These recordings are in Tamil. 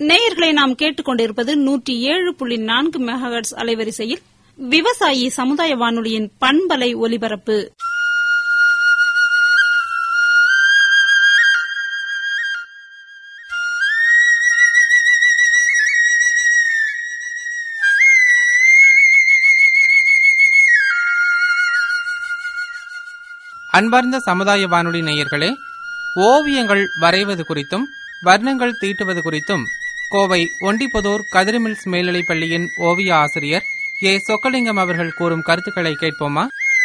நேயர்களை நாம் கேட்டுக்கொண்டிருப்பது நூற்றி ஏழு புள்ளி நான்கு மெகாஹெட்ஸ் அலைவரிசையில் விவசாயி சமுதாய வானொலியின் பண்பலை ஒலிபரப்பு அன்பார்ந்த சமுதாய வானொலி நேயர்களே ஓவியங்கள் வரைவது குறித்தும் வர்ணங்கள் தீட்டுவது குறித்தும் கோவை ஒண்டிப்புதூர் கதிரிமில்ஸ் மேல்நிலைப் பள்ளியின் ஓவிய ஆசிரியர் ஏ சொக்கலிங்கம் அவர்கள் கூறும் கருத்துக்களை கேட்போமா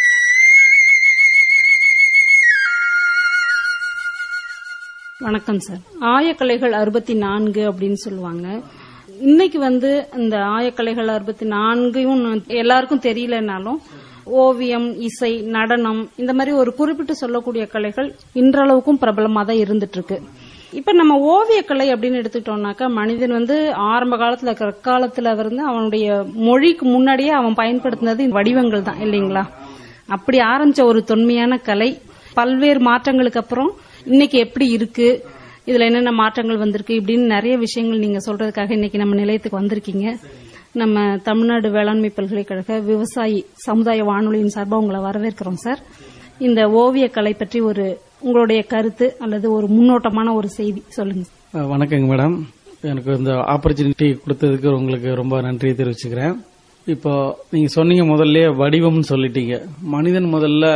வணக்கம் சார் ஆயக்கலைகள் அறுபத்தி நான்கு அப்படின்னு சொல்லுவாங்க இன்னைக்கு வந்து இந்த ஆயக்கலைகள் அறுபத்தி நான்கையும் எல்லாருக்கும் தெரியலனாலும் ஓவியம் இசை நடனம் இந்த மாதிரி ஒரு குறிப்பிட்டு சொல்லக்கூடிய கலைகள் இன்றளவுக்கும் பிரபலமா தான் இருந்துட்டு இருக்கு இப்ப நம்ம ஓவியக்கலை அப்படின்னு எடுத்துக்கிட்டோம்னாக்கா மனிதன் வந்து ஆரம்ப காலத்துல கற்காலத்துல இருந்து அவனுடைய மொழிக்கு முன்னாடியே அவன் பயன்படுத்தினது வடிவங்கள் தான் இல்லைங்களா அப்படி ஆரம்பிச்ச ஒரு தொன்மையான கலை பல்வேறு மாற்றங்களுக்கு அப்புறம் இன்னைக்கு எப்படி இருக்கு இதுல என்னென்ன மாற்றங்கள் வந்திருக்கு இப்படின்னு நிறைய விஷயங்கள் நீங்க சொல்றதுக்காக இன்னைக்கு நம்ம நிலையத்துக்கு வந்திருக்கீங்க நம்ம தமிழ்நாடு வேளாண்மை பல்கலைக்கழக விவசாயி சமுதாய வானொலியின் சார்பாக உங்களை வரவேற்கிறோம் சார் இந்த ஓவிய கலை பற்றி ஒரு உங்களுடைய கருத்து அல்லது ஒரு முன்னோட்டமான ஒரு செய்தி சொல்லுங்க அஹ் வணக்கங்க மேடம் எனக்கு இந்த ஆப்பர்ச்சுனிட்டி கொடுத்ததுக்கு உங்களுக்கு ரொம்ப நன்றி தெரிவிச்சுக்கிறேன் இப்போ நீங்க சொன்னீங்க முதல்ல வடிவம்னு சொல்லிட்டீங்க மனிதன் முதல்ல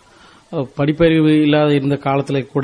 அஹ், படிப்பறிவு இல்லாத இருந்த காலத்துல கூட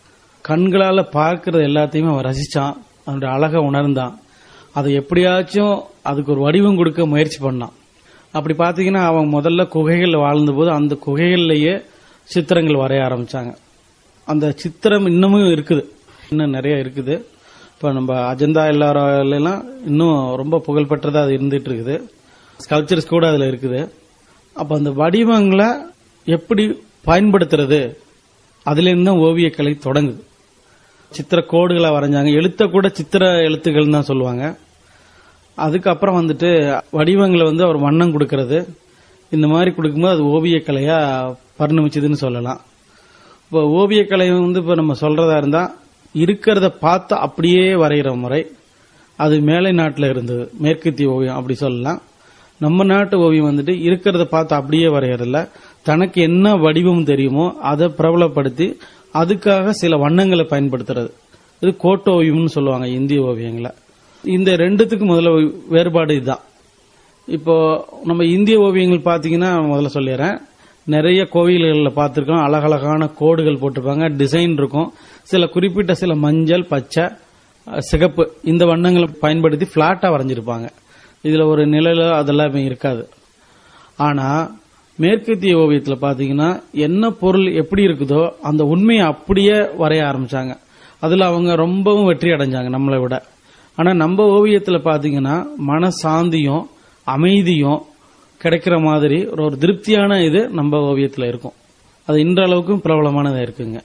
கண்களால பார்க்கறது எல்லாத்தையுமே அவன் ரசிச்சான் அதனுடைய அழகை உணர்ந்தான் அதை எப்படியாச்சும் அதுக்கு ஒரு வடிவம் கொடுக்க முயற்சி பண்ணான் அப்படி பாத்தீங்கன்னா அவன் முதல்ல குகைகள் வாழ்ந்தபோது அந்த குகைகள்லயே சித்திரங்கள் வரைய ஆரம்பிச்சாங்க அந்த சித்திரம் இன்னமும் இருக்குது இன்னும் நிறைய இருக்குது இப்போ நம்ம அஜந்தா எல்லாரெல்லாம் இன்னும் ரொம்ப புகழ்பெற்றதா அது இருந்துட்டு இருக்குது ஸ்கல்ப்சர்ஸ் கூட அதுல இருக்குது அப்ப அந்த வடிவங்களை எப்படி பயன்படுத்துறது அதுல இருந்து தான் ஓவியக்கலை தொடங்குது சித்திர கோடுகளை வரைஞ்சாங்க எழுத்த கூட சித்திர எழுத்துக்கள் தான் சொல்லுவாங்க அதுக்கப்புறம் வந்துட்டு வடிவங்களை வந்து அவர் வண்ணம் கொடுக்கறது இந்த மாதிரி கொடுக்கும்போது அது ஓவியக்கலையா பரிணமிச்சதுன்னு சொல்லலாம் இப்போ ஓவியக்கலை வந்து இப்போ நம்ம சொல்றதா இருந்தா இருக்கிறத பார்த்து அப்படியே வரைகிற முறை அது மேலை நாட்டில் இருந்தது மேற்கத்திய ஓவியம் அப்படி சொல்லலாம் நம்ம நாட்டு ஓவியம் வந்துட்டு இருக்கிறத பார்த்து அப்படியே வரையறதில்ல தனக்கு என்ன வடிவம் தெரியுமோ அதை பிரபலப்படுத்தி அதுக்காக சில வண்ணங்களை பயன்படுத்துறது இது கோட்டு ஓவியம்னு சொல்லுவாங்க இந்திய ஓவியங்களை இந்த ரெண்டுத்துக்கு முதல்ல வேறுபாடு இதுதான் இப்போ நம்ம இந்திய ஓவியங்கள் பாத்தீங்கன்னா முதல்ல சொல்லிடுறேன் நிறைய கோவில்களில் பார்த்திருக்கோம் அழகழகான கோடுகள் போட்டிருப்பாங்க டிசைன் இருக்கும் சில குறிப்பிட்ட சில மஞ்சள் பச்சை அஹ், சிகப்பு இந்த வண்ணங்களை பயன்படுத்தி பிளாட்டா வரைஞ்சிருப்பாங்க இதுல ஒரு நிழலோ அதெல்லாம் இருக்காது ஆனா மேற்கத்திய ஓவியத்துல பாத்தீங்கன்னா என்ன பொருள் எப்படி இருக்குதோ அந்த உண்மையை அப்படியே வரைய ஆரம்பிச்சாங்க அதுல அவங்க ரொம்பவும் வெற்றி அடைஞ்சாங்க நம்மளை விட ஆனா நம்ம ஓவியத்துல பாத்தீங்கன்னா மனசாந்தியும் அமைதியும் கிடைக்கிற மாதிரி ஒரு ஒரு திருப்தியான இது நம்ம ஓவியத்துல இருக்கும் அது இன்றளவுக்கும் பிரபலமானதா இருக்குங்க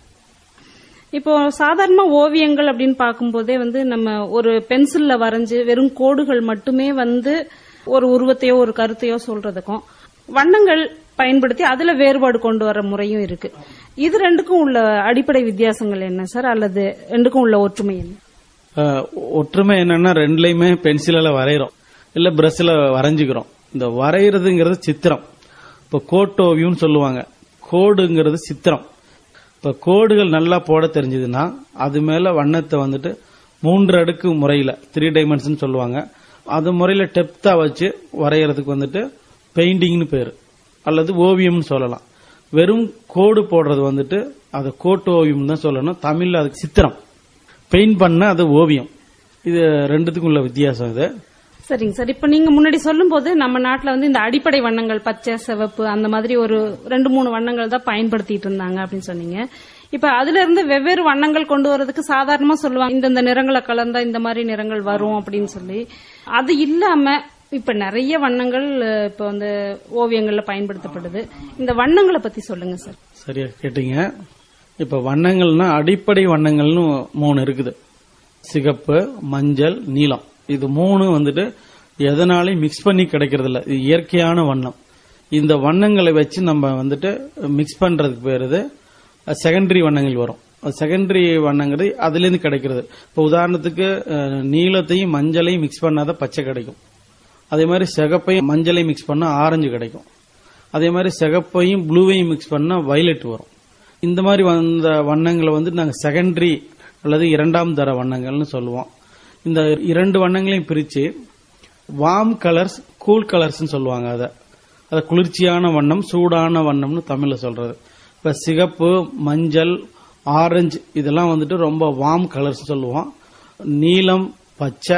இப்போ சாதாரண ஓவியங்கள் அப்படின்னு பார்க்கும்போதே வந்து நம்ம ஒரு பென்சில்ல வரைஞ்சு வெறும் கோடுகள் மட்டுமே வந்து ஒரு உருவத்தையோ ஒரு கருத்தையோ சொல்றதுக்கும் வண்ணங்கள் பயன்படுத்தி அதுல வேறுபாடு கொண்டு வர முறையும் இருக்கு இது ரெண்டுக்கும் உள்ள அடிப்படை வித்தியாசங்கள் என்ன சார் அல்லது ரெண்டுக்கும் உள்ள ஒற்றுமை என்ன அஹ், ஒற்றுமை என்னன்னா ரெண்டுலயுமே பென்சிலால வரைகிறோம் இல்ல பிரஷ்ல வரைஞ்சுக்கிறோம் இந்த வரைகிறதுங்கிறது சித்திரம் இப்ப கோட்டோவியம்னு சொல்லுவாங்க கோடுங்கிறது சித்திரம் இப்ப கோடுகள் நல்லா போட தெரிஞ்சதுன்னா அது மேல வண்ணத்தை வந்துட்டு மூன்று அடுக்கு முறையில த்ரீ டைமென்ஷன் சொல்லுவாங்க அது முறையில டெப்தா வச்சு வரைகிறதுக்கு வந்துட்டு பெயிண்டிங்னு பேரு அல்லது ஓவியம்னு சொல்லலாம் வெறும் கோடு போடுறது வந்துட்டு அது கோட்டு ஓவியம் தான் சொல்லணும் தமிழ்ல அதுக்கு சித்திரம் பெயிண்ட் பண்ண அது ஓவியம் இது ரெண்டுத்துக்கும் உள்ள வித்தியாசம் இது சரிங்க சார் இப்ப நீங்க முன்னாடி சொல்லும்போது நம்ம நாட்டுல வந்து இந்த அடிப்படை வண்ணங்கள் பச்சை சிவப்பு அந்த மாதிரி ஒரு ரெண்டு மூணு வண்ணங்கள் தான் பயன்படுத்திட்டு இருந்தாங்க அப்படின்னு சொன்னீங்க இப்ப அதுல இருந்து வெவ்வேறு வண்ணங்கள் கொண்டு வரதுக்கு சாதாரணமா சொல்லுவாங்க இந்தந்த நிறங்களை கலந்தா இந்த மாதிரி நிறங்கள் வரும் அப்படின்னு சொல்லி அது இல்லாம இப்ப நிறைய வண்ணங்கள் அஹ், இப்ப வந்து ஓவியங்கள்ல பயன்படுத்தப்படுது இந்த வண்ணங்களை பத்தி சொல்லுங்க சார் சரியா கேட்டீங்க இப்ப வண்ணங்கள்னா அடிப்படை வண்ணங்கள்னு மூணு இருக்குது சிகப்பு மஞ்சள் நீலம் இது மூணு வந்துட்டு எதனாலையும் மிக்ஸ் பண்ணி கிடைக்கிறது இல்ல இது இயற்கையான வண்ணம் இந்த வண்ணங்களை வச்சு நம்ம வந்துட்டு மிக்ஸ் பண்றதுக்கு பேருது செகண்டரி வண்ணங்கள் வரும் செகண்டரி வண்ணங்கிறது அதுலேருந்து கிடைக்கிறது இப்போ உதாரணத்துக்கு அஹ், நீலத்தையும் மஞ்சளையும் மிக்ஸ் பண்ணாத பச்சை கிடைக்கும் அதே மாதிரி சிகப்பையும் மஞ்சளையும் மிக்ஸ் பண்ணா ஆரஞ்சு கிடைக்கும் அதே மாதிரி சிகப்பையும் ப்ளூவையும் மிக்ஸ் பண்ணா வயலட் வரும் இந்த மாதிரி வந்த வண்ணங்களை வந்து நாங்கள் செகண்டரி அல்லது இரண்டாம் தர வண்ணங்கள்னு சொல்லுவோம் இந்த இரண்டு வண்ணங்களையும் பிரித்து வார்ம் கலர்ஸ் கூல் கலர்ஸ்னு சொல்லுவாங்க அதை அது குளிர்ச்சியான வண்ணம் சூடான வண்ணம்னு தமிழ்ல சொல்றது இப்ப சிகப்பு மஞ்சள் ஆரஞ்சு இதெல்லாம் வந்துட்டு ரொம்ப வார்ம் கலர்ஸ் சொல்லுவோம் நீலம் பச்சை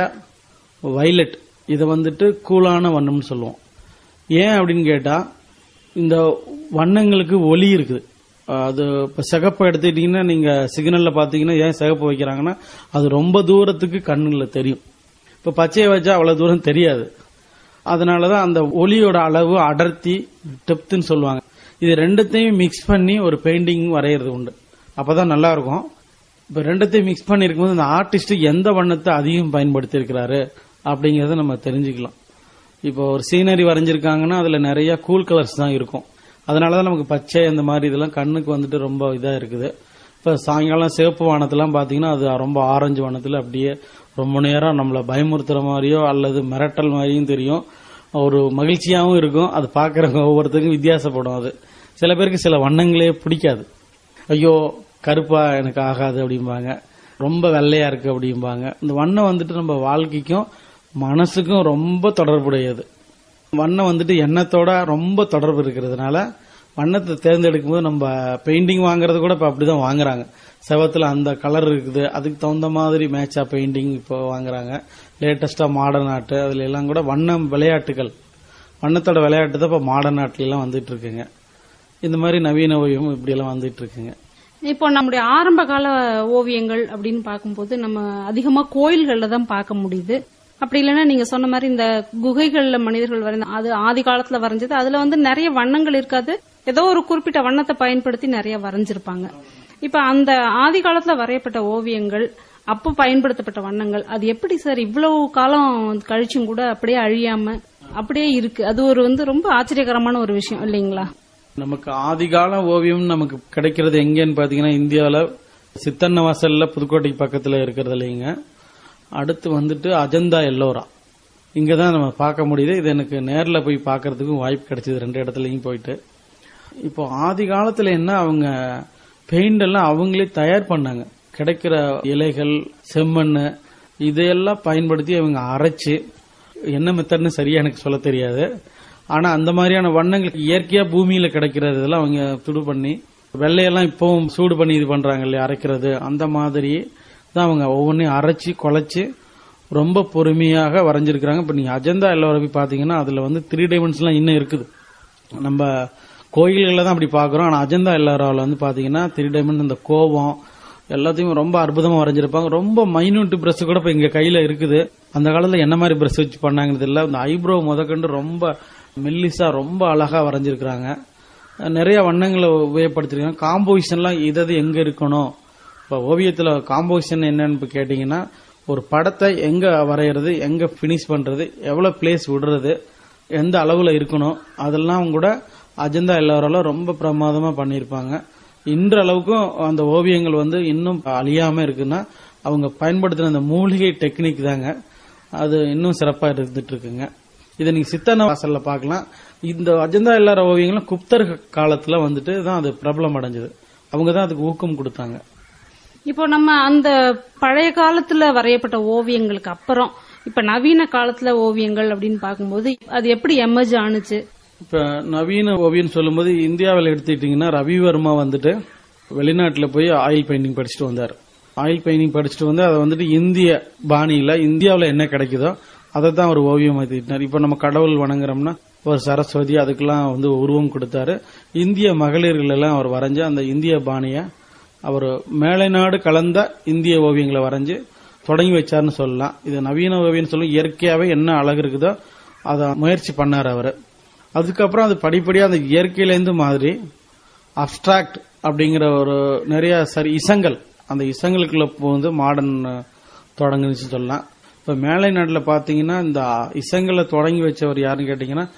வைலட் இதை வந்துட்டு கூலான வண்ணம்னு சொல்லுவோம் ஏன் அப்படின்னு கேட்டா இந்த வண்ணங்களுக்கு ஒளி இருக்குது அது இப்ப சிகப்பு எடுத்துக்கிட்டீங்கன்னா நீங்க சிக்னல்ல பாத்தீங்கன்னா ஏன் சிகப்பு வைக்கிறாங்கன்னா அது ரொம்ப தூரத்துக்கு கண்ணுல தெரியும் இப்ப பச்சையை வச்சா அவ்வளவு தூரம் தெரியாது அதனாலதான் அந்த ஒளியோட அளவு அடர்த்தி டெப்த்னு சொல்லுவாங்க இது ரெண்டுத்தையும் மிக்ஸ் பண்ணி ஒரு பெயிண்டிங் வரைகிறது உண்டு அப்பதான் நல்லா இருக்கும் இப்ப ரெண்டுத்தையும் மிக்ஸ் பண்ணி இருக்கும்போது இந்த ஆர்டிஸ்ட் எந்த வண்ணத்தை அதிகம் பயன்படுத்தி இருக்கிறாரு அப்படிங்கறத நம்ம தெரிஞ்சுக்கலாம் இப்போ ஒரு சீனரி வரைஞ்சிருக்காங்கன்னா அதுல நிறைய கூல் கலர்ஸ் தான் இருக்கும் அதனாலதான் நமக்கு பச்சை அந்த மாதிரி இதெல்லாம் கண்ணுக்கு வந்துட்டு ரொம்ப இதா இருக்குது இப்ப சாயங்காலம் சிவப்பு வானத்தெல்லாம் பாத்தீங்கன்னா அது ரொம்ப ஆரஞ்சு வானத்துல அப்படியே ரொம்ப நேரம் நம்மள பயமுறுத்துற மாதிரியோ அல்லது மிரட்டல் மாதிரியும் தெரியும் ஒரு மகிழ்ச்சியாவும் இருக்கும் அது பாக்குறவங்க ஒவ்வொருத்தருக்கும் வித்தியாசப்படும் அது சில பேருக்கு சில வண்ணங்களே பிடிக்காது ஐயோ கருப்பா எனக்கு ஆகாது அப்படிம்பாங்க ரொம்ப வெள்ளையா இருக்கு அப்படிம்பாங்க இந்த வண்ணம் வந்துட்டு நம்ம வாழ்க்கைக்கும் மனசுக்கும் ரொம்ப தொடர்புடையது வண்ணம் வந்துட்டு எண்ணத்தோட ரொம்ப தொடர்பு இருக்கிறதுனால வண்ணத்தை தேர்ந்தெடுக்கும் போது நம்ம பெயிண்டிங் வாங்குறது கூட இப்ப அப்படிதான் வாங்குறாங்க செவத்துல அந்த கலர் இருக்குது அதுக்கு தகுந்த மாதிரி மேட்சா பெயிண்டிங் இப்போ வாங்குறாங்க லேட்டஸ்டா மாடர்ன் ஆர்ட் அதுல எல்லாம் கூட வண்ணம் விளையாட்டுகள் வண்ணத்தோட விளையாட்டு தான் இப்ப மாடர்ன் ஆர்ட்ல எல்லாம் வந்துட்டு இருக்குங்க இந்த மாதிரி நவீன ஓவியம் இப்படி எல்லாம் வந்துட்டு இருக்குங்க இப்போ நம்முடைய ஆரம்ப கால ஓவியங்கள் அப்படின்னு பார்க்கும்போது நம்ம அதிகமா கோயில்கள்ல தான் பார்க்க முடியுது அப்படி இல்லைன்னா நீங்க சொன்ன மாதிரி இந்த குகைகள்ல மனிதர்கள் வரைந்த அது ஆதி காலத்துல வரைஞ்சது அதுல வந்து நிறைய வண்ணங்கள் இருக்காது ஏதோ ஒரு குறிப்பிட்ட வண்ணத்தை பயன்படுத்தி நிறைய வரைஞ்சிருப்பாங்க இப்ப அந்த ஆதி காலத்துல வரையப்பட்ட ஓவியங்கள் அப்போ பயன்படுத்தப்பட்ட வண்ணங்கள் அது எப்படி சார் இவ்வளவு காலம் கழிச்சும் கூட அப்படியே அழியாம அப்படியே இருக்கு அது ஒரு வந்து ரொம்ப ஆச்சரியகரமான ஒரு விஷயம் இல்லைங்களா நமக்கு ஆதிகால ஓவியம் நமக்கு கிடைக்கிறது எங்கன்னு பாத்தீங்கன்னா இந்தியாவில் சித்தன்ன வாசல்ல புதுக்கோட்டைக்கு பக்கத்துல இருக்கிறது இல்லைங்க அடுத்து வந்துட்டு அஜந்தா எல்லோரா இங்க தான் நம்ம பார்க்க முடியுது இது எனக்கு நேர்ல போய் பார்க்கறதுக்கும் வாய்ப்பு கிடைச்சது ரெண்டு இடத்துலயும் போயிட்டு இப்போ ஆதி காலத்துல என்ன அவங்க பெயிண்ட் எல்லாம் அவங்களே தயார் பண்ணாங்க கிடைக்கிற இலைகள் செம்மண் இதையெல்லாம் பயன்படுத்தி அவங்க அரைச்சு என்ன மெத்தட்னு சரியா எனக்கு சொல்ல தெரியாது ஆனா அந்த மாதிரியான வண்ணங்கள் இயற்கையா பூமியில கிடைக்கிறது இதெல்லாம் அவங்க துடு பண்ணி வெள்ளையெல்லாம் இப்பவும் சூடு பண்ணி இது பண்றாங்க இல்லையா அரைக்கிறது அந்த மாதிரி தான் அவங்க ஒவ்வொன்றையும் அரைச்சு குழைச்சு ரொம்ப பொறுமையாக வரைஞ்சிருக்கிறாங்க இப்ப நீங்க அஜந்தா எல்லோரும் போய் பாத்தீங்கன்னா அதுல வந்து த்ரீ டைமென்ஷன்லாம் இன்னும் இருக்குது நம்ம கோயில்களில் தான் அப்படி பார்க்குறோம் ஆனால் அஜந்தா எல்லாராவில் வந்து பார்த்தீங்கன்னா த்ரீ டைமண்ட் இந்த கோவம் எல்லாத்தையும் ரொம்ப அற்புதமாக வரைஞ்சிருப்பாங்க ரொம்ப மைன்யூட் பிரஷ் கூட இப்போ எங்கள் கையில் இருக்குது அந்த காலத்தில் என்ன மாதிரி பிரஷ் வச்சு பண்ணாங்கன்னு தெரியல இந்த ஐப்ரோ முதற்கண்டு ரொம்ப மெல்லிசா ரொம்ப அழகாக வரைஞ்சிருக்கிறாங்க நிறைய வண்ணங்களை உபயோகப்படுத்திருக்காங்க காம்போசிஷன்லாம் இதது எங்கே இருக்கணும் இப்போ ஓவியத்தில் காம்போசிஷன் என்னன்னு இப்போ கேட்டிங்கன்னா ஒரு படத்தை எங்கே வரைகிறது எங்கே ஃபினிஷ் பண்ணுறது எவ்வளோ பிளேஸ் விடுறது எந்த அளவுல இருக்கணும் அதெல்லாம் கூட அஜந்தா எல்லாராலும் ரொம்ப பிரமாதமா பண்ணியிருப்பாங்க இன்றளவுக்கும் அந்த ஓவியங்கள் வந்து இன்னும் அழியாம இருக்குன்னா அவங்க பயன்படுத்தின அந்த மூலிகை டெக்னிக் தாங்க அது இன்னும் சிறப்பா இருந்துட்டு இருக்குங்க இதை நீங்க சித்தன வாசல்ல பார்க்கலாம் இந்த அஜந்தா எல்லார ஓவியங்களும் குப்தர் காலத்துல வந்துட்டு தான் அது பிரபலம் அடைஞ்சது அவங்க தான் அதுக்கு ஊக்கம் கொடுத்தாங்க இப்போ நம்ம அந்த பழைய காலத்துல வரையப்பட்ட ஓவியங்களுக்கு அப்புறம் இப்ப நவீன காலத்துல ஓவியங்கள் அப்படின்னு பார்க்கும்போது அது எப்படி எமர்ஜ் ஆனுச்சு இப்ப நவீன ஓவியம் சொல்லும்போது இந்தியாவில் எடுத்துக்கிட்டீங்கன்னா ரவிவர்மா வந்துட்டு வெளிநாட்டுல போய் ஆயில் பெயிண்டிங் படிச்சுட்டு வந்தார் ஆயில் பெயிண்டிங் படிச்சுட்டு வந்து அதை வந்துட்டு இந்திய பாணியில இந்தியாவில் என்ன கிடைக்குதோ அதை தான் ஒரு ஓவியம் மாத்திட்டார் இப்ப நம்ம கடவுள் வணங்குறோம்னா ஒரு சரஸ்வதி அதுக்கெல்லாம் வந்து உருவம் கொடுத்தாரு இந்திய மகளிர்கள் எல்லாம் அவர் வரைஞ்சு அந்த இந்திய பாணிய அவர் மேலை நாடு கலந்த இந்திய ஓவியங்களை வரைஞ்சு தொடங்கி வச்சாருன்னு சொல்லலாம் இது நவீன ஓவியம் சொல்லும் இயற்கையாவே என்ன அழகு இருக்குதோ அதை முயற்சி பண்ணார் அவர் அதுக்கப்புறம் அது படிப்படியா அந்த இயற்கையிலேருந்து மாதிரி அப்டிராக்ட் அப்படிங்கிற ஒரு நிறைய சரி இசங்கள் அந்த இசங்களுக்குள்ள வந்து மாடர்ன் தொடங்குனுச்சு சொல்லலாம் இப்ப மேலை நாட்டில் பாத்தீங்கன்னா இந்த இசங்களை தொடங்கி வச்சவர் யாருன்னு கேட்டீங்கன்னா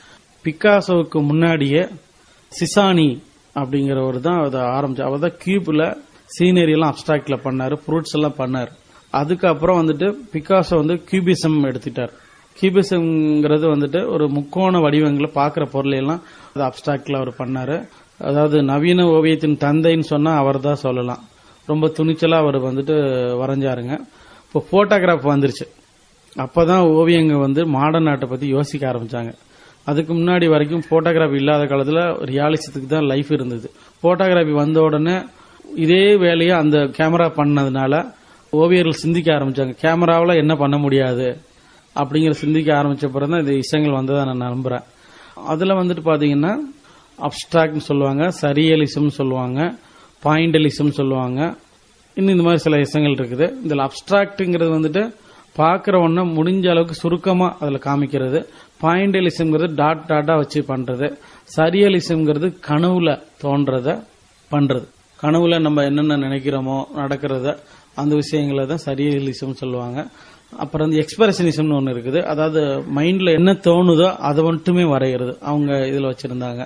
பிக்காசோவுக்கு முன்னாடியே சிசானி அப்படிங்கிறவர் தான் அதை ஆரம்பிச்சு அவர் தான் கியூப்ல சீனரி எல்லாம் அப்டிராக்ட்ல பண்ணாரு ஃப்ரூட்ஸ் எல்லாம் பண்ணாரு அதுக்கப்புறம் வந்துட்டு பிகாசோ வந்து கியூபிசம் எடுத்துட்டார் கியூபிசம்ங்கிறது வந்துட்டு ஒரு முக்கோண வடிவங்களை பார்க்குற பொருளை எல்லாம் அது அப்டிராக்ட்ல அவர் பண்ணாரு அதாவது நவீன ஓவியத்தின் தந்தைன்னு சொன்னா அவர் தான் சொல்லலாம் ரொம்ப துணிச்சலா அவர் வந்துட்டு வரைஞ்சாருங்க இப்போ போட்டோகிராஃப் வந்துருச்சு அப்பதான் ஓவியங்க வந்து மாடர்ன் ஆர்ட்டை பத்தி யோசிக்க ஆரம்பிச்சாங்க அதுக்கு முன்னாடி வரைக்கும் போட்டோகிராஃபி இல்லாத காலத்துல ரியாலிசத்துக்கு தான் லைஃப் இருந்தது போட்டோகிராஃபி வந்த உடனே இதே வேலையை அந்த கேமரா பண்ணதுனால ஓவியர்கள் சிந்திக்க ஆரம்பிச்சாங்க கேமராவில் என்ன பண்ண முடியாது அப்படிங்கிற சிந்திக்க ஆரம்பிச்ச பிறகு தான் இந்த விஷயங்கள் வந்ததை நான் நம்புறேன் அதுல வந்துட்டு பாத்தீங்கன்னா அப்டிராக்ட்னு சொல்லுவாங்க சரியலிசம் சொல்லுவாங்க பாயிண்டலிசம் சொல்லுவாங்க இன்னும் இந்த மாதிரி சில விஷயங்கள் இருக்குது இதுல அப்டிராக்ட்ங்கிறது வந்துட்டு பார்க்குற ஒன்றை முடிஞ்ச அளவுக்கு சுருக்கமா அதுல காமிக்கிறது பாயிண்டலிசம்ங்கிறது டாட் டாட்டா வச்சு பண்றது சரியலிசம்ங்கிறது கனவுல தோன்றத பண்றது கனவுல நம்ம என்னென்ன நினைக்கிறோமோ நடக்கிறத அந்த விஷயங்களை தான் சரியலிசம் சொல்லுவாங்க அப்புறம் வந்து எக்ஸ்பிரஷனிசம்னு ஒன்று இருக்குது அதாவது மைண்ட்ல என்ன தோணுதோ அதை மட்டுமே வரைகிறது அவங்க இதுல வச்சிருந்தாங்க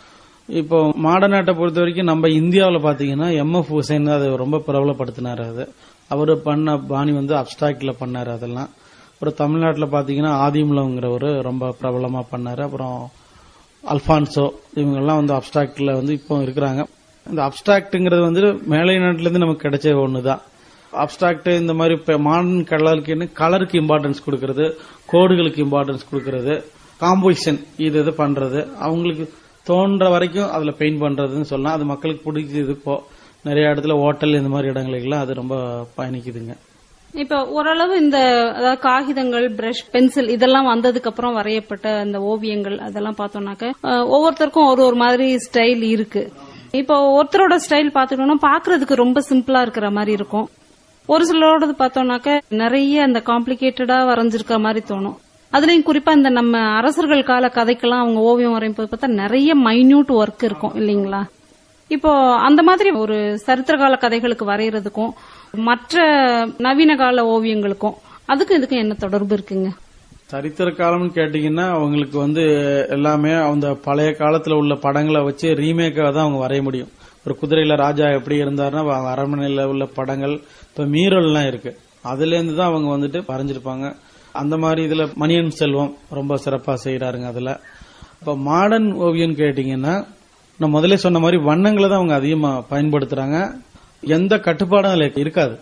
இப்போ மாடர்ன் ஆர்ட்டை பொறுத்த வரைக்கும் நம்ம இந்தியாவில் பார்த்தீங்கன்னா எம்எஃப் ஹுசைன் தான் அதை ரொம்ப பிரபலப்படுத்தினார் அது அவர் பண்ண பாணி வந்து அப்டிராக்ட்ல பண்ணார் அதெல்லாம் அப்புறம் தமிழ்நாட்டில் பார்த்தீங்கன்னா ஆதிமலங்கிறவர் ரொம்ப பிரபலமாக பண்ணார் அப்புறம் அல்ஃபான்சோ இவங்கெல்லாம் வந்து அப்டிராக்ட்ல வந்து இப்போ இருக்கிறாங்க இந்த அப்டிராக்ட்ங்கிறது வந்து மேலை நாட்டிலேருந்து நமக்கு கிடைச்ச ஒன்று தான் அப்டிராக்ட் இந்த மாதிரி இப்போ மாடர்ன் கலருக்கு கலருக்கு இம்பார்ட்டன்ஸ் கொடுக்கறது கோடுகளுக்கு இம்பார்ட்டன்ஸ் கொடுக்கறது காம்போசிஷன் இது இது பண்றது அவங்களுக்கு தோன்ற வரைக்கும் அதுல பெயிண்ட் பண்றதுன்னு சொல்லலாம் அது மக்களுக்கு பிடிச்சது இப்போ நிறைய இடத்துல ஹோட்டல் இந்த மாதிரி இடங்களுக்கெல்லாம் அது ரொம்ப பயணிக்குதுங்க இப்ப ஓரளவு இந்த அதாவது காகிதங்கள் பிரஷ் பென்சில் இதெல்லாம் வந்ததுக்கு அப்புறம் வரையப்பட்ட அந்த ஓவியங்கள் அதெல்லாம் பார்த்தோம்னாக்க அஹ், ஒவ்வொருத்தருக்கும் ஒரு ஒரு மாதிரி ஸ்டைல் இருக்கு இப்போ ஒருத்தரோட ஸ்டைல் பாத்துக்கிட்டோம்னா பாக்குறதுக்கு ரொம்ப சிம்பிளா இருக்கிற மாதிரி இருக்கும் ஒரு சிலரோடது பார்த்தோம்னாக்க நிறைய அந்த காம்ப்ளிகேட்டடா வரைஞ்சிருக்க மாதிரி தோணும் அதுலயும் குறிப்பா இந்த நம்ம அரசர்கள் கால கதைக்கெல்லாம் அவங்க ஓவியம் வரையும் போது பார்த்தா நிறைய மைன்யூட் ஒர்க் இருக்கும் இல்லைங்களா இப்போ அந்த மாதிரி ஒரு சரித்திர கால கதைகளுக்கு வரைகிறதுக்கும் மற்ற நவீன கால ஓவியங்களுக்கும் அதுக்கும் இதுக்கும் என்ன தொடர்பு இருக்குங்க சரித்திர காலம்னு கேட்டீங்கன்னா அவங்களுக்கு வந்து எல்லாமே அந்த பழைய காலத்துல உள்ள படங்களை வச்சு ரீமேக்காக தான் அவங்க வரைய முடியும் ஒரு குதிரையில ராஜா எப்படி இருந்தாருன்னா அவங்க அரண்மனையில உள்ள படங்கள் இப்ப மீறல்லாம் இருக்கு அதுல இருந்து தான் அவங்க வந்துட்டு வரைஞ்சிருப்பாங்க அந்த மாதிரி இதுல மணியன் செல்வம் ரொம்ப சிறப்பா செய்யறாருங்க அதுல இப்ப மாடர்ன் ஓவியம் கேட்டீங்கன்னா நான் முதல்ல சொன்ன மாதிரி வண்ணங்களை தான் அவங்க அதிகமா பயன்படுத்துறாங்க எந்த கட்டுப்பாடும் அதுல இருக்காது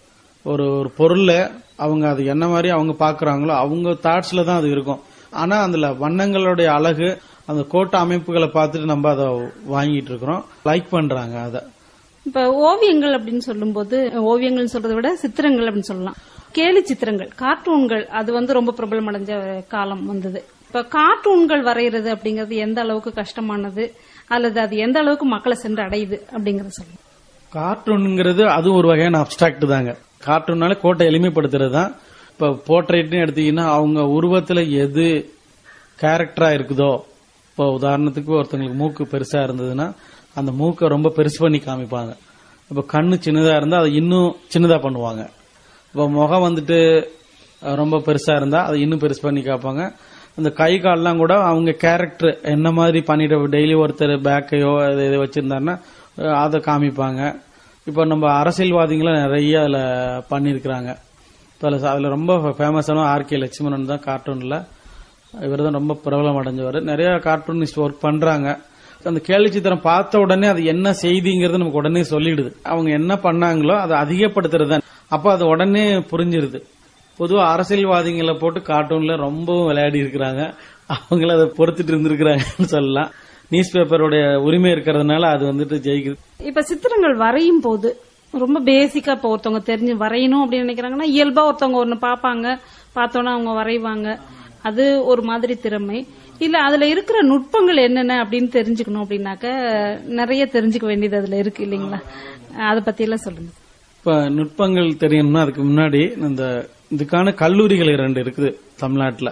ஒரு ஒரு பொருள்ல அவங்க அது என்ன மாதிரி அவங்க பாக்குறாங்களோ அவங்க தாட்ஸ்ல தான் அது இருக்கும் ஆனா அதுல வண்ணங்களுடைய அழகு அந்த கோட்ட அமைப்புகளை பார்த்துட்டு நம்ம அதை வாங்கிட்டு இருக்கிறோம் லைக் பண்றாங்க அதை இப்ப ஓவியங்கள் அப்படின்னு சொல்லும்போது ஓவியங்கள் சொல்றதை விட சித்திரங்கள் அப்படின்னு சொல்லலாம் கேலி சித்திரங்கள் கார்ட்டூன்கள் அது வந்து ரொம்ப பிரபலம் அடைஞ்ச காலம் வந்தது இப்ப கார்ட்டூன்கள் வரைகிறது அப்படிங்கிறது எந்த அளவுக்கு கஷ்டமானது அல்லது அது எந்த அளவுக்கு மக்களை சென்று அடையுது அப்படிங்கறத சொல்லுங்க கார்ட்டூனுங்கிறது அது ஒரு வகையான அப்டிராக்ட் தாங்க கார்ட்டூன்னால கோட்டை எளிமைப்படுத்துறது தான் இப்ப போர்ட்ரேட்னு எடுத்தீங்கன்னா அவங்க உருவத்துல எது கேரக்டரா இருக்குதோ இப்போ உதாரணத்துக்கு ஒருத்தங்களுக்கு மூக்கு பெருசா இருந்ததுன்னா அந்த மூக்கை ரொம்ப பெருசு பண்ணி காமிப்பாங்க இப்ப கண்ணு சின்னதா இருந்தா அதை இன்னும் சின்னதா பண்ணுவாங்க இப்ப முகம் வந்துட்டு அஹ், ரொம்ப பெருசா இருந்தா அதை இன்னும் பெருசு பண்ணி காப்பாங்க அந்த கை கால்லாம் கூட அவங்க கேரக்டர் என்ன மாதிரி பண்ணிட்டு டெய்லி ஒருத்தர் பேக்கையோ இது இது வச்சிருந்தாருன்னா அஹ், அதை காமிப்பாங்க இப்போ நம்ம அரசியல்வாதிகளும் நிறைய அதுல பண்ணியிருக்கிறாங்க இப்போ அதுல அதுல ரொம்ப ஃபேமஸான ஆர்கே லட்சுமணன் தான் கார்ட்டூன்ல இவர் தான் ரொம்ப பிரபலம் அடைஞ்சவர் நிறைய கார்ட்டூனிஸ்ட் ஒர்க் பண்றாங்க அந்த கேலி சித்திரம் பார்த்த உடனே அது என்ன செய்திங்கிறது நமக்கு உடனே சொல்லிடுது அவங்க என்ன பண்ணாங்களோ அதை அதிகப்படுத்துறது தான் அப்ப அது உடனே புரிஞ்சிருது பொதுவா அரசியல்வாதிகளை போட்டு கார்ட்டூன்ல ரொம்பவும் விளையாடி இருக்கிறாங்க அவங்கள அதை பொறுத்துட்டு இருந்திருக்கிறாங்கன்னு சொல்லலாம் நியூஸ் பேப்பருடைய உரிமை இருக்கிறதுனால அது வந்துட்டு ஜெயிக்குது இப்ப சித்திரங்கள் வரையும் போது ரொம்ப பேசிக்கா இப்ப ஒருத்தவங்க தெரிஞ்சு வரையணும் அப்படின்னு நினைக்கிறாங்கன்னா இயல்பா ஒருத்தவங்க ஒண்ணு பாப்பாங்க பார்த்தோன்னா அவங்க வரைவாங்க அது ஒரு மாதிரி திறமை இல்ல அதுல இருக்கிற நுட்பங்கள் என்னென்ன அப்படின்னு தெரிஞ்சுக்கணும் அப்படின்னாக்க நிறைய தெரிஞ்சுக்க வேண்டியது அதுல இருக்கு இல்லைங்களா அதை பத்தி எல்லாம் சொல்லுங்க இப்ப நுட்பங்கள் தெரியணும்னா அதுக்கு முன்னாடி இந்த இதுக்கான கல்லூரிகள் இரண்டு இருக்குது தமிழ்நாட்டுல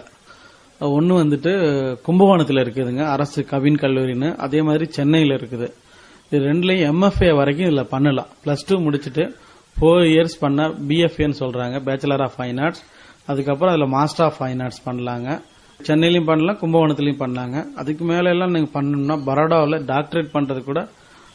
ஒன்னு வந்துட்டு கும்பகோணத்துல இருக்குதுங்க அரசு கவின் கல்லூரின்னு அதே மாதிரி சென்னையில இருக்குது இது ரெண்டுலயும் எம்எஃப்ஏ வரைக்கும் இதுல பண்ணலாம் பிளஸ் டூ முடிச்சுட்டு ஃபோர் இயர்ஸ் பண்ண பிஎஃப்ஏன்னு சொல்றாங்க பேச்சுலர் ஆஃப் ஃபைன் ஆர்ட்ஸ் அதுக்கப்புறம் அதுல மாஸ்டர் ஆஃப் ஃபைன் ஆர்ட்ஸ் பண்ணலாங்க சென்னையிலயும் பண்ணலாம் கும்பகோணத்துலயும் பண்ணலாங்க அதுக்கு மேல எல்லாம் நீங்க பண்ணணும்னா பரோடாவில் டாக்டரேட் பண்றது கூட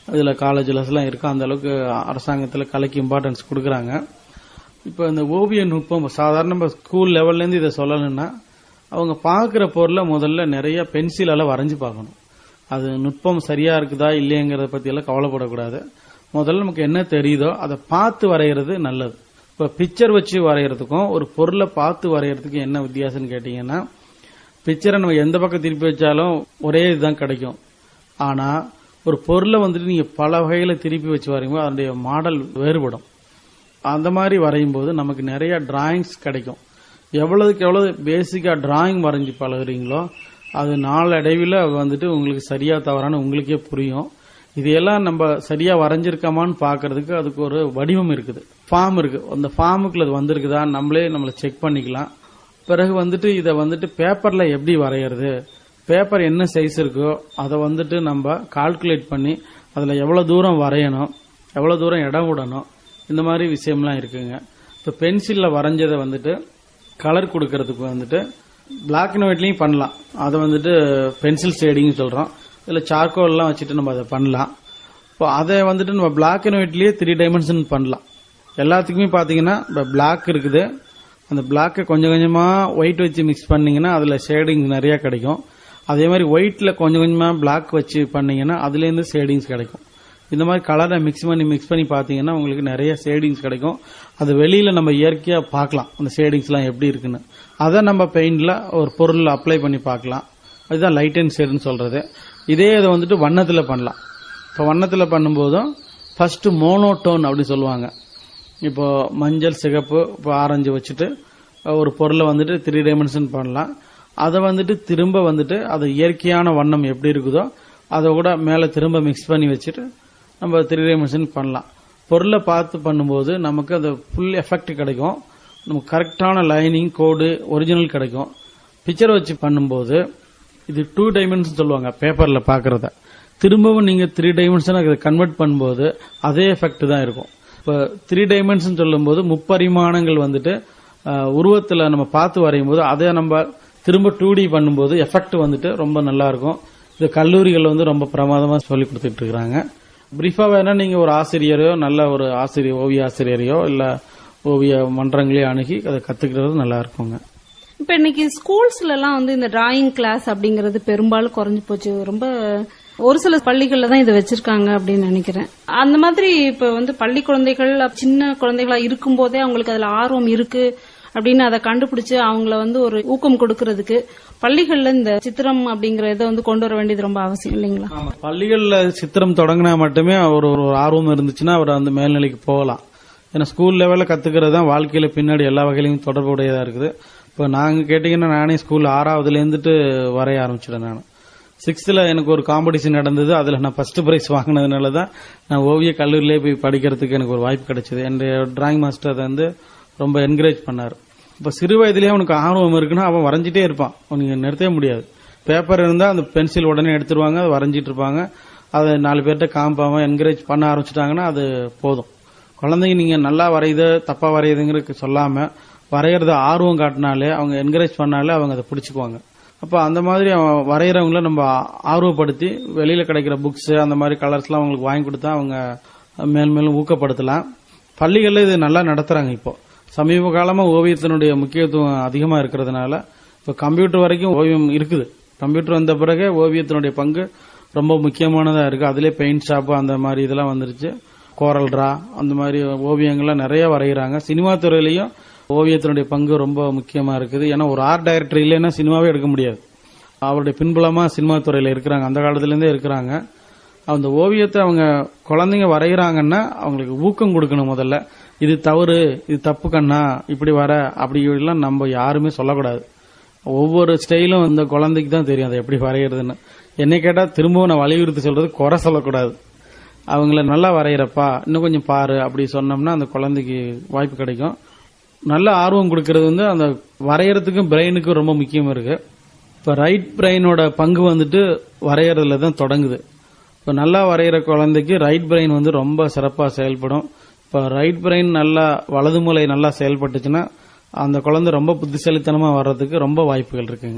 இதுல காலேஜ்லஸ் எல்லாம் இருக்கு அந்த அளவுக்கு அரசாங்கத்துல கலைக்கு இம்பார்ட்டன்ஸ் கொடுக்கறாங்க இப்போ இந்த ஓவிய நுட்பம் சாதாரண நம்ம ஸ்கூல் லெவல்ல இருந்து இதை சொல்லணும்னா அவங்க பார்க்குற பொருளை முதல்ல நிறைய பென்சிலால வரைஞ்சு பார்க்கணும் அது நுட்பம் சரியா இருக்குதா இல்லையங்கிறத பத்தி எல்லாம் கவலைப்படக்கூடாது முதல்ல நமக்கு என்ன தெரியுதோ அதை பார்த்து வரைகிறது நல்லது இப்போ பிக்சர் வச்சு வரைகிறதுக்கும் ஒரு பொருளை பார்த்து வரைகிறதுக்கு என்ன வித்தியாசம்னு கேட்டீங்கன்னா பிக்சரை நம்ம எந்த பக்கம் திருப்பி வச்சாலும் ஒரே இதுதான் கிடைக்கும் ஆனா ஒரு பொருளை வந்துட்டு நீங்க பல வகையில திருப்பி வச்சு வரையும்போது அதனுடைய மாடல் வேறுபடும் அந்த மாதிரி வரையும் போது நமக்கு நிறைய டிராயிங்ஸ் கிடைக்கும் எவ்வளவுக்கு எவ்வளவு பேசிக்கா டிராயிங் வரைஞ்சி பழகுறீங்களோ அது நாளடைவில் வந்துட்டு உங்களுக்கு சரியா தவறான உங்களுக்கே புரியும் இதையெல்லாம் நம்ம சரியா வரைஞ்சிருக்கோமான்னு பாக்குறதுக்கு அதுக்கு ஒரு வடிவம் இருக்குது ஃபார்ம் இருக்கு அந்த ஃபார்முக்குள்ள அது வந்திருக்குதா நம்மளே நம்மளை செக் பண்ணிக்கலாம் பிறகு வந்துட்டு இதை வந்துட்டு பேப்பர்ல எப்படி வரைகிறது பேப்பர் என்ன சைஸ் இருக்கோ அதை வந்துட்டு நம்ம கால்குலேட் பண்ணி அதுல எவ்வளவு தூரம் வரையணும் எவ்வளவு தூரம் இடம் விடணும் இந்த மாதிரி விஷயம்லாம் இருக்குங்க இப்போ பென்சில்ல வரைஞ்சதை வந்துட்டு கலர் கொடுக்கறதுக்கு வந்துட்டு பிளாக் அண்ட் ஒயிட்லயும் பண்ணலாம் அதை வந்துட்டு பென்சில் ஷேடிங் சொல்றோம் இதுல சார்கோல்லாம் வச்சுட்டு நம்ம அதை பண்ணலாம் இப்போ அதை வந்துட்டு நம்ம பிளாக் அண்ட் ஒயிட்லயே த்ரீ டைமென்ஷன் பண்ணலாம் எல்லாத்துக்குமே பாத்தீங்கன்னா இப்போ பிளாக் இருக்குது அந்த பிளாக்கை கொஞ்சம் கொஞ்சமா ஒயிட் வச்சு மிக்ஸ் பண்ணீங்கன்னா அதுல ஷேடிங் நிறைய கிடைக்கும் அதே மாதிரி ஒயிட்ல கொஞ்சம் கொஞ்சமா பிளாக் வச்சு பண்ணீங்கன்னா அதுல இருந்து ஷேடிங்ஸ் கிடைக்கும் இந்த மாதிரி கலரை மிக்ஸ் பண்ணி மிக்ஸ் பண்ணி பாத்தீங்கன்னா உங்களுக்கு நிறைய ஷேடிங்ஸ் கிடைக்கும் அது வெளியில நம்ம இயற்கையா பார்க்கலாம் அந்த ஷேடிங்ஸ் எல்லாம் எப்படி இருக்குன்னு அதை நம்ம பெயிண்ட்ல ஒரு பொருள் அப்ளை பண்ணி பார்க்கலாம் அதுதான் லைட் அண்ட் ஷேடுன்னு சொல்றது இதே இதை வந்துட்டு வண்ணத்துல பண்ணலாம் இப்போ வண்ணத்துல பண்ணும்போதும் ஃபர்ஸ்ட் மோனோடோன் அப்படின்னு சொல்லுவாங்க இப்போ மஞ்சள் சிகப்பு இப்போ ஆரஞ்சு வச்சுட்டு ஒரு பொருளை வந்துட்டு த்ரீ டைமென்ஷன் பண்ணலாம் அதை வந்துட்டு திரும்ப வந்துட்டு அது இயற்கையான வண்ணம் எப்படி இருக்குதோ அதை கூட மேலே திரும்ப மிக்ஸ் பண்ணி வச்சுட்டு நம்ம த்ரீ டைமென்ஷன் பண்ணலாம் பொருளை பார்த்து பண்ணும்போது நமக்கு அது ஃபுல் எஃபெக்ட் கிடைக்கும் நமக்கு கரெக்டான லைனிங் கோடு ஒரிஜினல் கிடைக்கும் பிக்சர் வச்சு பண்ணும்போது இது டூ டைமென்ஷன் சொல்லுவாங்க பேப்பர்ல பாக்குறத திரும்பவும் நீங்க த்ரீ டைமென்ஷன் அதை கன்வெர்ட் பண்ணும்போது அதே எஃபெக்ட் தான் இருக்கும் இப்போ த்ரீ டைமென்ஷன் சொல்லும்போது முப்பரிமாணங்கள் வந்துட்டு அஹ், உருவத்துல நம்ம பார்த்து வரையும் போது அதை நம்ம திரும்ப டூ டி பண்ணும்போது எஃபெக்ட் வந்துட்டு ரொம்ப நல்லா இருக்கும் இது கல்லூரிகள் வந்து ரொம்ப பிரமாதமா சொல்லி கொடுத்துட்டு இருக்காங்க பிரீஃபா வேணா நீங்க ஒரு ஆசிரியரையோ நல்ல ஒரு ஆசிரியர் ஓவிய ஆசிரியரையோ இல்ல ஓவிய மன்றங்களையோ அணுகி அதை கத்துக்கிறது நல்லா இருக்குங்க இப்ப இன்னைக்கு ஸ்கூல்ஸ்ல எல்லாம் வந்து இந்த டிராயிங் கிளாஸ் அப்படிங்கறது பெரும்பாலும் குறைஞ்சு போச்சு ரொம்ப ஒரு சில பள்ளிகள்ல தான் இதை வச்சிருக்காங்க அப்படின்னு நினைக்கிறேன் அந்த மாதிரி இப்ப வந்து பள்ளி குழந்தைகள் சின்ன குழந்தைகளா இருக்கும் போதே அவங்களுக்கு அதுல ஆர்வம் இருக்கு அப்படின்னு அதை கண்டுபிடிச்சு அவங்கள வந்து ஒரு ஊக்கம் கொடுக்கறதுக்கு பள்ளிகள்ல இந்த சித்திரம் அப்படிங்கிற இதை வந்து கொண்டு வர வேண்டியது ரொம்ப அவசியம் இல்லைங்களா ஆமா பள்ளிகள்ல சித்திரம் தொடங்கினா மட்டுமே ஒரு ஒரு ஆர்வம் இருந்துச்சுன்னா அவர் அந்த மேல்நிலைக்கு போகலாம் ஏன்னா ஸ்கூல் லெவல்ல கத்துக்கிறது தான் வாழ்க்கையில பின்னாடி எல்லா வகையிலும் தொடர்புடையதா இருக்குது இப்போ நாங்க கேட்டீங்கன்னா நானே ஸ்கூல் ஆறாவதுல இருந்துட்டு வரைய ஆரம்பிச்சிட்டேன் நான் சிக்ஸ்த்ல எனக்கு ஒரு காம்படிஷன் நடந்தது அதுல நான் ஃபர்ஸ்ட் பிரைஸ் வாங்கினதுனால தான் நான் ஓவிய கல்லூரியிலே போய் படிக்கிறதுக்கு எனக்கு ஒரு வாய்ப்பு கிடைச்சது என்னுடைய டிராயிங் மாஸ்டர் அதை வந்து ரொம்ப என்கரேஜ் பண்ணாரு இப்ப சிறு வயதிலேயே அவனுக்கு ஆர்வம் இருக்குன்னா அவன் வரைஞ்சிட்டே இருப்பான் அவனுக்கு நிறுத்தவே முடியாது பேப்பர் இருந்தா அந்த பென்சில் உடனே எடுத்துருவாங்க அதை வரைஞ்சிட்டு இருப்பாங்க அதை நாலு பேர்கிட்ட காமிப்பாம என்கரேஜ் பண்ண ஆரம்பிச்சிட்டாங்கன்னா அது போதும் குழந்தைங்க நீங்க நல்லா வரையுது தப்பா வரையுதுங்கிறது சொல்லாம வரையறத ஆர்வம் காட்டினாலே அவங்க என்கரேஜ் பண்ணாலே அவங்க அதை பிடிச்சுக்குவாங்க அப்ப அந்த மாதிரி அவன் வரைகிறவங்கள நம்ம ஆர்வப்படுத்தி வெளியில கிடைக்கிற புக்ஸ் அந்த மாதிரி கலர்ஸ்லாம் அவங்களுக்கு வாங்கி கொடுத்தா அவங்க மேல் மேலும் ஊக்கப்படுத்தலாம் பள்ளிகள்ல இது நல்லா நடத்துறாங்க இப்போ சமீப காலமா ஓவியத்தினுடைய முக்கியத்துவம் அதிகமா இருக்கிறதுனால இப்ப கம்ப்யூட்டர் வரைக்கும் ஓவியம் இருக்குது கம்ப்யூட்டர் வந்த பிறகு ஓவியத்தினுடைய பங்கு ரொம்ப முக்கியமானதா இருக்கு அதுலயே பெயிண்ட் ஷாப் அந்த மாதிரி இதெல்லாம் வந்துருச்சு கோரல் டிரா அந்த மாதிரி ஓவியங்கள்லாம் நிறைய வரைகிறாங்க சினிமா துறையிலையும் ஓவியத்தினுடைய பங்கு ரொம்ப முக்கியமா இருக்குது ஏன்னா ஒரு ஆர்ட் டைரக்டர் இல்லைன்னா சினிமாவே எடுக்க முடியாது அவருடைய பின்புலமா சினிமா துறையில இருக்கிறாங்க அந்த காலத்துல இருந்தே இருக்கிறாங்க அந்த ஓவியத்தை அவங்க குழந்தைங்க வரைகிறாங்கன்னா அவங்களுக்கு ஊக்கம் கொடுக்கணும் முதல்ல இது தவறு இது தப்பு கண்ணா இப்படி வர அப்படி எல்லாம் நம்ம யாருமே சொல்லக்கூடாது ஒவ்வொரு ஸ்டைலும் இந்த குழந்தைக்கு தான் தெரியும் அதை எப்படி வரைகிறதுன்னு என்னை கேட்டா திரும்பவும் நான் வலியுறுத்தி சொல்றது குறை சொல்லக்கூடாது அவங்கள நல்லா வரைகிறப்பா இன்னும் கொஞ்சம் பாரு அப்படி சொன்னோம்னா அந்த குழந்தைக்கு வாய்ப்பு கிடைக்கும் நல்ல ஆர்வம் கொடுக்கறது வந்து அந்த வரையறதுக்கும் பிரெயினுக்கும் ரொம்ப முக்கியம் இருக்கு இப்ப ரைட் பிரெயினோட பங்கு வந்துட்டு வரையறதுல தான் தொடங்குது இப்ப நல்லா வரைகிற குழந்தைக்கு ரைட் பிரெயின் வந்து ரொம்ப சிறப்பா செயல்படும் இப்ப ரைட் பிரெயின் நல்லா வலது மூளை நல்லா செயல்பட்டுச்சுன்னா அந்த குழந்தை ரொம்ப புத்திசாலித்தனமா வர்றதுக்கு ரொம்ப வாய்ப்புகள் இருக்குங்க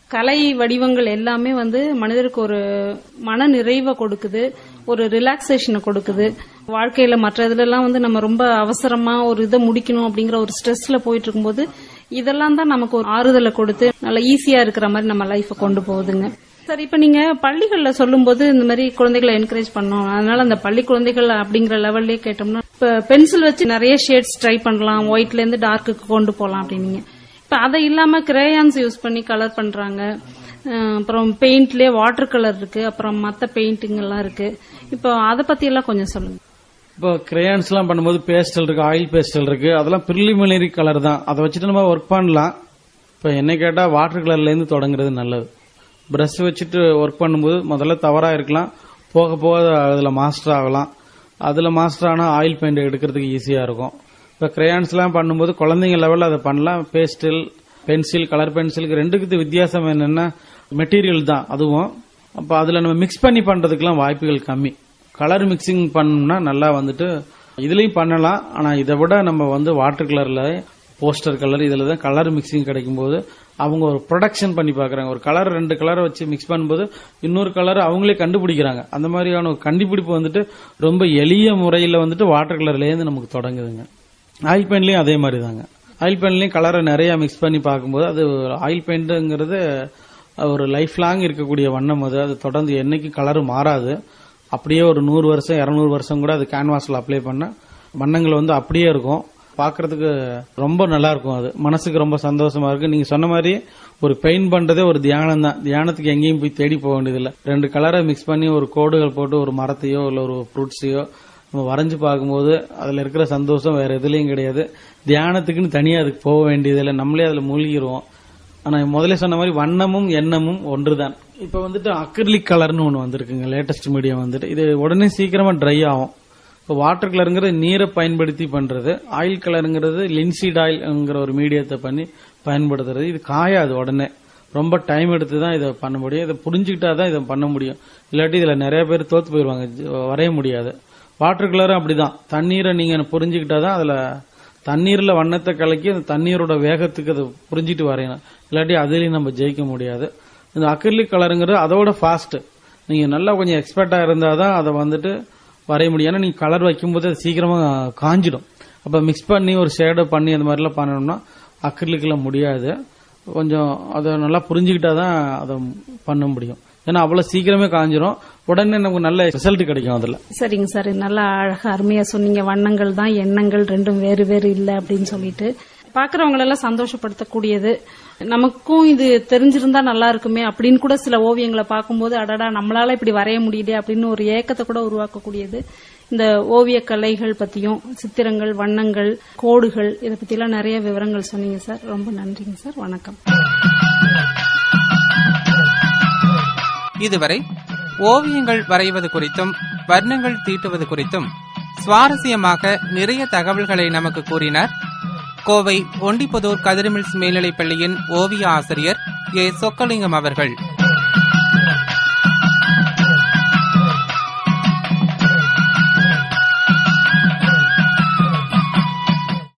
கலை வடிவங்கள் எல்லாமே வந்து மனிதருக்கு ஒரு மன நிறைவை கொடுக்குது ஒரு ரிலாக்ஸேஷனை கொடுக்குது வாழ்க்கையில மற்ற இதுல எல்லாம் வந்து நம்ம ரொம்ப அவசரமா ஒரு இதை முடிக்கணும் அப்படிங்கிற ஒரு ஸ்ட்ரெஸ்ல போயிட்டு இருக்கும்போது இதெல்லாம் தான் நமக்கு ஒரு ஆறுதலை கொடுத்து நல்லா ஈஸியா இருக்கிற மாதிரி நம்ம லைஃப கொண்டு போகுதுங்க சார் இப்ப நீங்க பள்ளிகள்ல சொல்லும்போது இந்த மாதிரி குழந்தைகளை என்கரேஜ் பண்ணோம் அதனால அந்த பள்ளி குழந்தைகள் அப்படிங்கிற லெவல்லயே கேட்டோம்னா இப்ப பென்சில் வச்சு நிறைய ஷேட்ஸ் ட்ரை பண்ணலாம் ஒயிட்ல இருந்து டார்க்குக்கு கொண்டு போகலாம் அப்படின்னீங்க இப்ப அதை இல்லாம கிரேயான்ஸ் யூஸ் பண்ணி கலர் பண்றாங்க அஹ் அப்புறம் பெயிண்ட்லயே வாட்டர் கலர் இருக்கு அப்புறம் மத்த பெயிண்டிங் எல்லாம் இருக்கு இப்போ அதை பத்தி எல்லாம் கொஞ்சம் சொல்லுங்க இப்போ கிரேயான்ஸ் எல்லாம் பண்ணும்போது பேஸ்டல் இருக்கு ஆயில் பேஸ்டல் இருக்கு அதெல்லாம் பிரிலிமினரி கலர் தான் அதை வச்சுட்டு நம்ம ஒர்க் பண்ணலாம் இப்போ என்ன கேட்டா வாட்டர் கலர்ல இருந்து தொடங்குறது நல்லது பிரஷ் வச்சுட்டு ஒர்க் பண்ணும்போது முதல்ல தவறா இருக்கலாம் போக போக அதுல மாஸ்டர் ஆகலாம் அதுல மாஸ்டர் ஆனா ஆயில் பெயிண்ட் எடுக்கிறதுக்கு ஈஸியா இருக்கும் இப்போ கிரேயான்ஸ் எல்லாம் பண்ணும்போது குழந்தைங்க லெவல்ல அதை பண்ணலாம் பேஸ்டல் பென்சில் கலர் பென்சிலுக்கு ரெண்டுக்கு வித்தியாசம் என்னன்னா மெட்டீரியல் தான் அதுவும் அப்ப அதுல நம்ம மிக்ஸ் பண்ணி பண்றதுக்கெல்லாம் வாய்ப்புகள் கம்மி கலர் மிக்சிங் பண்ணோம்னா நல்லா வந்துட்டு இதுலயும் பண்ணலாம் ஆனா இதை விட நம்ம வந்து வாட்டர் கலர்ல போஸ்டர் கலர் இதுல தான் கலர் மிக்சிங் கிடைக்கும் போது அவங்க ஒரு ப்ரொடக்ஷன் பண்ணி பாக்குறாங்க ஒரு கலர் ரெண்டு கலரை வச்சு மிக்ஸ் பண்ணும்போது இன்னொரு கலர் அவங்களே கண்டுபிடிக்கிறாங்க அந்த மாதிரியான ஒரு கண்டுபிடிப்பு வந்துட்டு ரொம்ப எளிய முறையில வந்துட்டு வாட்டர் கலர்ல இருந்து நமக்கு தொடங்குதுங்க ஆயில் பெயிண்ட்லயும் அதே மாதிரி தாங்க ஆயில் பெயிண்ட்லயும் கலரை நிறைய மிக்ஸ் பண்ணி பார்க்கும்போது அது ஆயில் பெயிண்ட்ங்கிறது ஒரு லைஃப் லாங் இருக்கக்கூடிய வண்ணம் அது அது தொடர்ந்து என்னைக்கு கலர் மாறாது அப்படியே ஒரு நூறு வருஷம் இருநூறு வருஷம் கூட அது கேன்வாஸ்ல அப்ளை பண்ண வண்ணங்கள் வந்து அப்படியே இருக்கும் பார்க்கிறதுக்கு ரொம்ப நல்லா இருக்கும் அது மனசுக்கு ரொம்ப சந்தோஷமா இருக்கு நீங்க சொன்ன மாதிரி ஒரு பெயிண்ட் பண்றதே ஒரு தியானம் தான் தியானத்துக்கு எங்கேயும் போய் தேடி போக வேண்டியதில்லை ரெண்டு கலரை மிக்ஸ் பண்ணி ஒரு கோடுகள் போட்டு ஒரு மரத்தையோ இல்ல ஒரு ஃப்ரூட்ஸையோ நம்ம வரைஞ்சு பார்க்கும்போது அதுல இருக்கிற சந்தோஷம் வேற எதுலயும் கிடையாது தியானத்துக்குன்னு தனியா அதுக்கு போக வேண்டியதில்லை நம்மளே அதுல மூழ்கிடுவோம் ஆனா முதல்ல சொன்ன மாதிரி வண்ணமும் எண்ணமும் ஒன்றுதான் இப்ப வந்துட்டு அக்ரிலிக் கலர்னு ஒண்ணு வந்திருக்குங்க லேட்டஸ்ட் மீடியம் வந்துட்டு இது உடனே சீக்கிரமா ட்ரை ஆகும் இப்போ வாட்டர் கலருங்கிறது நீரை பயன்படுத்தி பண்றது ஆயில் கலருங்கிறது லின்சீட் ஆயில்ங்கிற ஒரு மீடியத்தை பண்ணி பயன்படுத்துறது இது காயாது உடனே ரொம்ப டைம் எடுத்து தான் இதை பண்ண முடியும் இதை புரிஞ்சுக்கிட்டா தான் இதை பண்ண முடியும் இல்லாட்டி இதுல நிறைய பேர் தோத்து போயிருவாங்க ஜ- வரைய முடியாது வாட்டர் கலரும் அப்படிதான் தண்ணீரை நீங்க புரிஞ்சுக்கிட்டா தான் அதுல தண்ணீர்ல வண்ணத்தை கலக்கி அந்த தண்ணீரோட வேகத்துக்கு அதை புரிஞ்சிட்டு வரையணும் இல்லாட்டி அதுலயும் நம்ம ஜெயிக்க முடியாது இந்த அக்ரிலிக் கலருங்கிறது அதோட ஃபாஸ்ட் நீங்க நல்லா கொஞ்சம் எக்ஸ்பர்ட்டா இருந்தாதான் அதை வந்துட்டு வரைய முடியும் ஏன்னா நீங்க கலர் வைக்கும்போது அது சீக்கிரமா காஞ்சிடும் அப்ப மிக்ஸ் பண்ணி ஒரு ஷேடோ பண்ணி அந்த மாதிரிலாம் பண்ணணும்னா அக்ரிலிக்ல முடியாது கொஞ்சம் அதை நல்லா புரிஞ்சுக்கிட்டா தான் அதை பண்ண முடியும் ஏன்னா அவ்வளவு சீக்கிரமே காஞ்சிரும் உடனே நமக்கு நல்ல ரிசல்ட் கிடைக்கும் அதுல சரிங்க சார் நல்லா அழகா அருமையா சொன்னீங்க வண்ணங்கள் தான் எண்ணங்கள் ரெண்டும் வேறு வேறு இல்ல அப்படின்னு சொல்லிட்டு பாக்குறவங்க எல்லாம் சந்தோஷப்படுத்தக்கூடியது நமக்கும் இது தெரிஞ்சிருந்தா நல்லா இருக்குமே அப்படின்னு கூட சில ஓவியங்களை பார்க்கும்போது அடடா நம்மளால இப்படி வரைய முடியுதே அப்படின்னு ஒரு ஏக்கத்தை கூட உருவாக்கக்கூடியது இந்த ஓவிய கலைகள் பத்தியும் சித்திரங்கள் வண்ணங்கள் கோடுகள் இதை பத்தி எல்லாம் நிறைய விவரங்கள் சொன்னீங்க சார் ரொம்ப நன்றிங்க சார் வணக்கம் இதுவரை ஓவியங்கள் வரைவது குறித்தும் வர்ணங்கள் தீட்டுவது குறித்தும் சுவாரஸ்யமாக நிறைய தகவல்களை நமக்கு கூறினார் கோவை ஒண்டிப்புதூர் கதிர்மில்ஸ் மேல்நிலைப் பள்ளியின் ஓவிய ஆசிரியர் ஏ சொக்கலிங்கம் அவர்கள்